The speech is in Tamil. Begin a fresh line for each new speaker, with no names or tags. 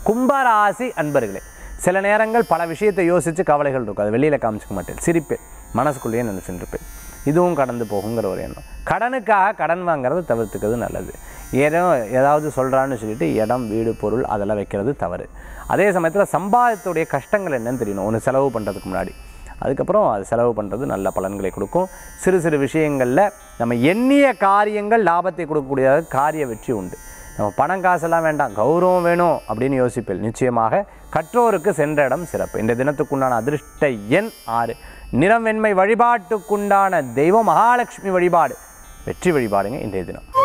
கும்பராசி அன்பர்களே சில நேரங்கள் பல விஷயத்தை யோசித்து கவலைகள் இருக்கும் அது வெளியில் காமிச்சிக்க மாட்டேன் சிரிப்பேன் மனசுக்குள்ளேயே நினச்சிட்டு இருப்பேன் இதுவும் கடந்து போகுங்கிற ஒரு எண்ணம் கடனுக்காக கடன் வாங்குறத தவிர்த்துக்கிறது நல்லது ஏதோ ஏதாவது சொல்கிறான்னு சொல்லிட்டு இடம் வீடு பொருள் அதெல்லாம் வைக்கிறது தவறு அதே சமயத்தில் சம்பாதத்துடைய கஷ்டங்கள் என்னன்னு தெரியணும் ஒன்று செலவு பண்ணுறதுக்கு முன்னாடி அதுக்கப்புறம் அது செலவு பண்ணுறது நல்ல பலன்களை கொடுக்கும் சிறு சிறு விஷயங்களில் நம்ம எண்ணிய காரியங்கள் லாபத்தை கொடுக்கக்கூடிய காரிய வெற்றி உண்டு நம்ம பணம் காசெல்லாம் வேண்டாம் கௌரவம் வேணும் அப்படின்னு யோசிப்பேன் நிச்சயமாக கற்றோருக்கு சென்ற இடம் சிறப்பு இந்த தினத்துக்குண்டான அதிர்ஷ்ட எண் ஆறு நிறம் வெண்மை வழிபாட்டுக்குண்டான தெய்வம் மகாலட்சுமி வழிபாடு வெற்றி வழிபாடுங்க இன்றைய தினம்